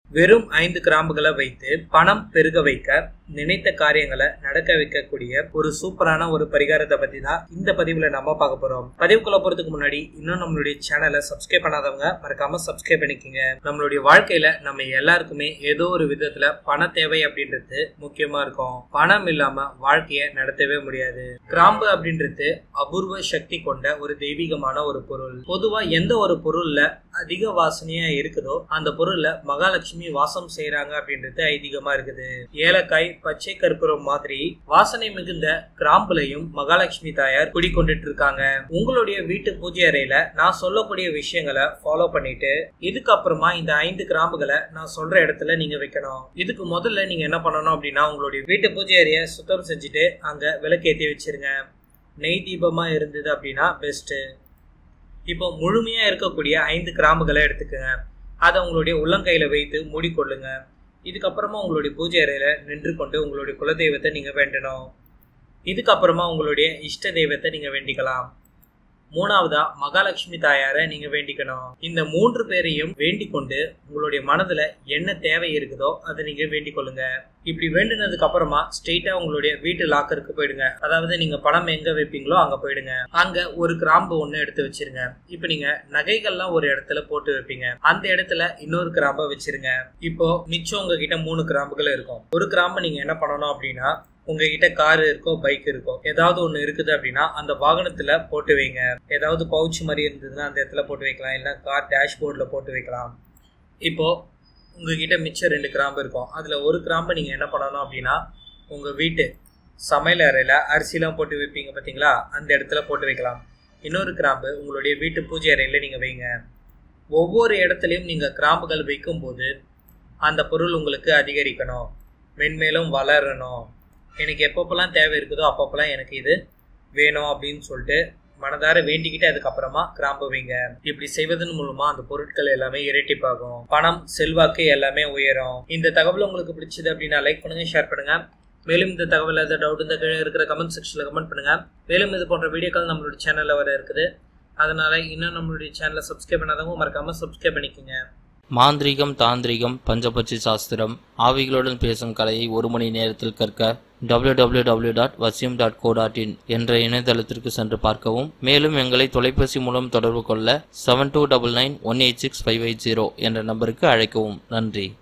வெறும் ஐந்து கிராம்புகளை வைத்து பணம் பெருக வைக்க நினைத்த காரியங்களை நடக்க வைக்கக்கூடிய ஒரு சூப்பரான ஒரு பரிகாரத்தை பத்தி தான் இந்த பதிவுல நம்ம பார்க்க போறோம் பதிவுக்குள்ள போறதுக்கு முன்னாடி இன்னும் நம்மளுடைய சேனலை சப்ஸ்கிரைப் பண்ணாதவங்க மறக்காம சப்ஸ்கிரைப் பண்ணிக்கோங்க நம்மளுடைய வாழ்க்கையில நம்ம எல்லாருக்குமே ஏதோ ஒரு விதத்துல பண தேவை அப்படின்றது முக்கியமா இருக்கும் பணம் இல்லாம வாழ்க்கைய நடத்தவே முடியாது கிராம்பு அப்படின்றது அபூர்வ சக்தி கொண்ட ஒரு தெய்வீகமான ஒரு பொருள் பொதுவா எந்த ஒரு பொருள்ல அதிக வாசனையா இருக்குதோ அந்த பொருள்ல மகாலட்சுமி வாசம் செய்யறாங்க அப்படின்றது ஐதீகமா இருக்குது ஏலக்காய் பச்சை கற்பூரம் மாதிரி வாசனை மிகுந்த கிராம்புலையும் மகாலட்சுமி தாயார் குடிக்கொண்டுட்டு இருக்காங்க உங்களுடைய வீட்டு பூஜை அறையில நான் சொல்லக்கூடிய விஷயங்களை ஃபாலோ பண்ணிட்டு இதுக்கப்புறமா இந்த ஐந்து கிராம்புகளை நான் சொல்ற இடத்துல நீங்க வைக்கணும் இதுக்கு முதல்ல நீங்க என்ன பண்ணணும் அப்படின்னா உங்களுடைய வீட்டு பூஜை அறையை சுத்தம் செஞ்சுட்டு அங்க விளக்கேற்றி வச்சிருங்க நெய் தீபமா இருந்தது அப்படின்னா பெஸ்ட் இப்போ முழுமையா இருக்கக்கூடிய ஐந்து கிராம்புகளை எடுத்துக்கோங்க அதை உங்களுடைய உள்ளங்கையில வைத்து மூடிக்கொள்ளுங்க இதுக்கப்புறமா உங்களுடைய பூஜை அறையில நின்று கொண்டு உங்களுடைய குலதெய்வத்தை நீங்க வேண்டணும் இதுக்கப்புறமா உங்களுடைய இஷ்ட தெய்வத்தை நீங்க வேண்டிக்கலாம் மூணாவதா மகாலட்சுமி தாயார நீங்க வேண்டிக்கணும் இந்த மூன்று பேரையும் வேண்டிக் கொண்டு உங்களுடைய மனதுல என்ன தேவை இருக்குதோ அதை நீங்க வேண்டிக் கொள்ளுங்க இப்படி வேண்டினதுக்கு அப்புறமா ஸ்ட்ரெயிட்டா உங்களுடைய வீட்டு லாக்கருக்கு போயிடுங்க அதாவது நீங்க பணம் எங்க வைப்பீங்களோ அங்க போயிடுங்க அங்க ஒரு கிராம்பு ஒண்ணு எடுத்து வச்சிருங்க இப்ப நீங்க நகைகள்லாம் ஒரு இடத்துல போட்டு வைப்பீங்க அந்த இடத்துல இன்னொரு கிராம்பை வச்சிருங்க இப்போ மிச்சம் உங்ககிட்ட மூணு கிராம்புகள் இருக்கும் ஒரு கிராம்பை நீங்க என்ன பண்ணணும் அப்படின்னா உங்ககிட்ட கார் இருக்கோ பைக் இருக்கோ ஏதாவது ஒன்று இருக்குது அப்படின்னா அந்த வாகனத்துல போட்டு வைங்க ஏதாவது பவுச் மாதிரி இருந்ததுன்னா அந்த இடத்துல போட்டு வைக்கலாம் இல்லை கார் டேஷ்போர்டில் போட்டு வைக்கலாம் இப்போ உங்ககிட்ட மிச்சம் ரெண்டு கிராம்பு இருக்கும் அதில் ஒரு கிராம்பை நீங்கள் என்ன பண்ணணும் அப்படின்னா உங்கள் வீட்டு சமையல் அறையில் அரிசிலாம் போட்டு வைப்பீங்க பார்த்தீங்களா அந்த இடத்துல போட்டு வைக்கலாம் இன்னொரு கிராம்பு உங்களுடைய வீட்டு பூஜை அறையில் நீங்கள் வைங்க ஒவ்வொரு இடத்துலையும் நீங்கள் கிராம்புகள் வைக்கும்போது அந்த பொருள் உங்களுக்கு அதிகரிக்கணும் மென்மேலும் வளரணும் எனக்கு எப்பப்பெல்லாம் தேவை இருக்குதோ அப்பப்பெல்லாம் எனக்கு இது வேணும் அப்படின்னு சொல்லிட்டு மனதார வேண்டிக்கிட்டு அதுக்கப்புறமா கிராம்பு வைங்க இப்படி செய்வதன் மூலமா அந்த பொருட்கள் எல்லாமே இரட்டிப்பாகும் பணம் செல்வாக்கு எல்லாமே உயரும் இந்த தகவல் உங்களுக்கு பிடிச்சது அப்படின்னா லைக் பண்ணுங்க ஷேர் பண்ணுங்க மேலும் இந்த தகவல் ஏதாவது டவுட் இந்த கீழே இருக்கிற கமெண்ட் செக்ஷனில் கமெண்ட் பண்ணுங்க மேலும் இது போன்ற வீடியோக்கள் நம்மளோட சேனலில் வர இருக்குது அதனால இன்னும் நம்மளுடைய சேனலை சப்ஸ்கிரைப் பண்ணாதவங்க மறக்காம சப்ஸ்கிரைப் பண்ணிக்கோங்க மாந்திரீகம் தாந்திரிகம் பஞ்சபட்சி சாஸ்திரம் ஆவிகளுடன் பேசும் கலையை ஒரு மணி நேரத்தில் கற்க www.vasyum.co.in டாட் வசியம் டாட் கோ டாட் இன் என்ற இணையதளத்திற்கு சென்று பார்க்கவும் மேலும் எங்களை தொலைபேசி மூலம் தொடர்பு கொள்ள seven two double nine one eight six five eight zero என்ற நம்பருக்கு அழைக்கவும் நன்றி